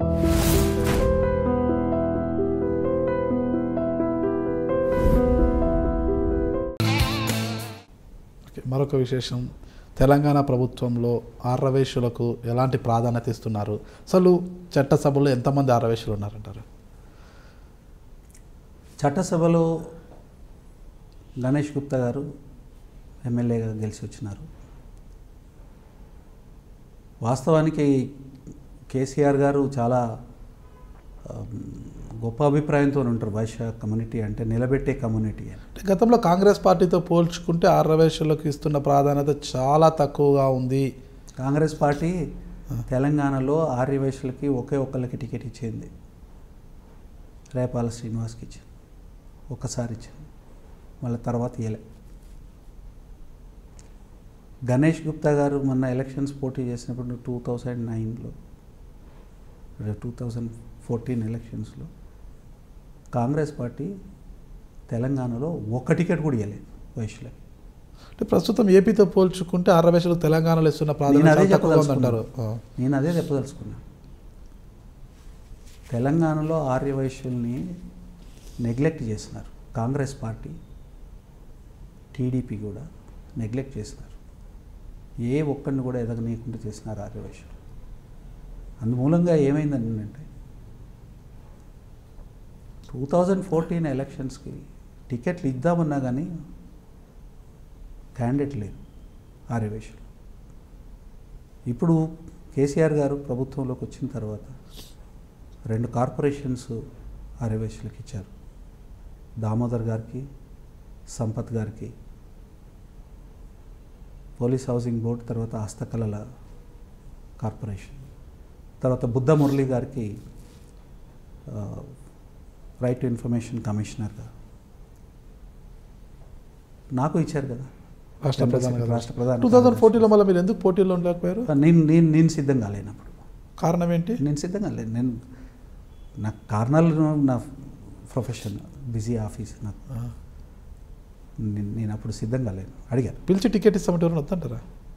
Okay, మరొక విశేషం తెలంగాణ ప్రభుత్వంలో ఆర్రవేశులకు ఎలాంటి ప్రాధాన్యత ఇస్తున్నారు అసలు చట్టసభలో ఎంతమంది ఆర్రవేశులు ఉన్నారంటారు చట్టసభలో గణేష్ గుప్తా గారు ఎమ్మెల్యేగా గెలిచి వచ్చినారు వాస్తవానికి కేసీఆర్ గారు చాలా ఆ, గొప్ప అభిప్రాయంతో ఉంటారు వైశ్య కమ్యూనిటీ అంటే నిలబెట్టే కమ్యూనిటీ అని అంటే గతంలో కాంగ్రెస్ పార్టీతో పోల్చుకుంటే ఆర్రవేశులకు ఇస్తున్న ప్రాధాన్యత చాలా తక్కువగా ఉంది కాంగ్రెస్ పార్టీ తెలంగాణలో ఆర్యవైశ్యులకి ఒకే ఒక్కళ్ళకి టికెట్ ఇచ్చింది రేపాల శ్రీనివాస్కి ఇచ్చింది ఒక్కసారి ఇచ్చింది మళ్ళీ తర్వాత ఇయ్యలే గణేష్ గుప్తా గారు మొన్న ఎలక్షన్స్ పోటీ చేసినప్పుడు టూ థౌజండ్ నైన్లో టూ థౌజండ్ ఫోర్టీన్ ఎలక్షన్స్లో కాంగ్రెస్ పార్టీ తెలంగాణలో ఒక్క టికెట్ కూడా ఇవ్వలేదు వైశ్యులకి అంటే ప్రస్తుతం ఏపీతో పోల్చుకుంటే ఆర్రవేశులకు తెలంగాణలో ఇస్తున్న నేను అదే ప్రాధాన్యత తక్కువగా చెప్పదలుచుకున్నాను ఉందంటారు ఆ. నేను అదే చెప్పదలుచుకున్నా తెలంగాణలో ఆర్యవైశ్యుల్ని నెగ్లెక్ట్ చేస్తున్నారు కాంగ్రెస్ పార్టీ టీడీపీ కూడా నెగ్లెక్ట్ చేస్తున్నారు ఏ ఒక్కడిని కూడా ఎదగనీయకుండా చేసినారు ఆర్యవైశ్యులు అందుమూలంగా ఏమైందని అంటే టూ థౌజండ్ ఫోర్టీన్ ఎలక్షన్స్కి టికెట్లు ఇద్దామన్నా కానీ క్యాండిడేట్ లేరు ఆర్యవైశ్యులు ఇప్పుడు కేసీఆర్ గారు ప్రభుత్వంలోకి వచ్చిన తర్వాత రెండు కార్పొరేషన్స్ ఆర్యవేశ్యులకు ఇచ్చారు దామోదర్ గారికి సంపత్ గారికి పోలీస్ హౌసింగ్ బోర్డు తర్వాత హస్తకళల కార్పొరేషన్ తర్వాత బుద్ధ మురళి గారికి రైట్ టు ఇన్ఫర్మేషన్ కమిషనర్గా నాకు ఇచ్చారు కదా రాష్ట్ర ప్రధాన రాష్ట్ర ప్రధాన టూ థౌజండ్ ఫోర్టీన్లో మళ్ళీ మీరు ఎందుకు పోటీలో ఉండలేకపోయారు నేను నేను నేను సిద్ధంగా లేనప్పుడు కారణం ఏంటి నేను సిద్ధంగా లేను నేను నాకు కారణాలు నా ప్రొఫెషన్ బిజీ ఆఫీస్ నాకు ఆ. నేను నేను అప్పుడు సిద్ధంగా లేను అడిగాను పిలిచి టికెట్ ఇస్తామంటే ఎవరైనా వద్దంటారా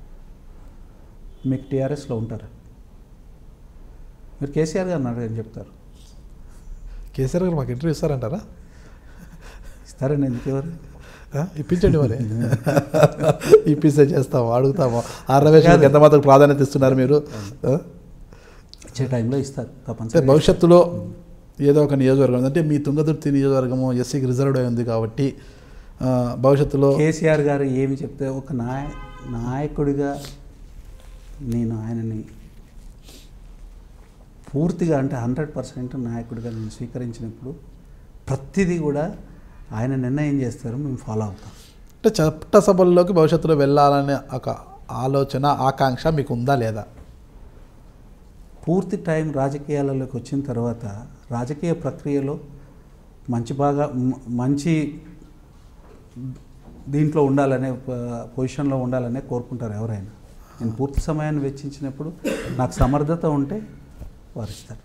మీకు టీఆర్ఎస్లో ఉంటారా మీరు కేసీఆర్ గారిని అడగని చెప్తారు కేసీఆర్ గారు మాకు ఇంటర్వ్యూ ఇస్తారంటారా ఇస్తారని ఎందుకు ఎవరు ఆ? ఇప్పించండి మరి ఇప్పిస్తే చేస్తాము అడుగుతాము ఆర్రవేశులకు ఎంత మాత్రం ప్రాధాన్యత ఇస్తున్నారు మీరు ఆ? ఇచ్చే టైంలో ఇస్తారు అంటే తప్పనిసరి భవిష్యత్తులో ఏదో ఒక నియోజకవర్గం ఉంది. అంటే మీ తుంగదుర్తి నియోజకవర్గము ఎస్సీకి రిజర్వ్డ్ అయి ఉంది కాబట్టి ఆ, భవిష్యత్తులో కేసీఆర్ గారు ఏమి చెప్తే ఒక నాయ నాయకుడిగా నేను ఆయనని పూర్తిగా అంటే హండ్రెడ్ పర్సెంట్ నాయకుడిగా నేను స్వీకరించినప్పుడు ప్రతిదీ కూడా ఆయన నిర్ణయం చేస్తారు మేము ఫాలో అవుతాం అంటే చట్టసభల్లోకి భవిష్యత్తులో వెళ్ళాలనే ఒక ఆలోచన ఆకాంక్ష మీకు ఉందా లేదా పూర్తి టైం రాజకీయాలలోకి వచ్చిన తర్వాత రాజకీయ ప్రక్రియలో మంచి బాగా మ- మంచి దీంట్లో ఉండాలనే ప- పొజిషన్లో ఉండాలనే కోరుకుంటారు ఎవరైనా నేను పూర్తి సమయాన్ని వెచ్చించినప్పుడు నాకు సమర్థత ఉంటే వారు ఇస్తారు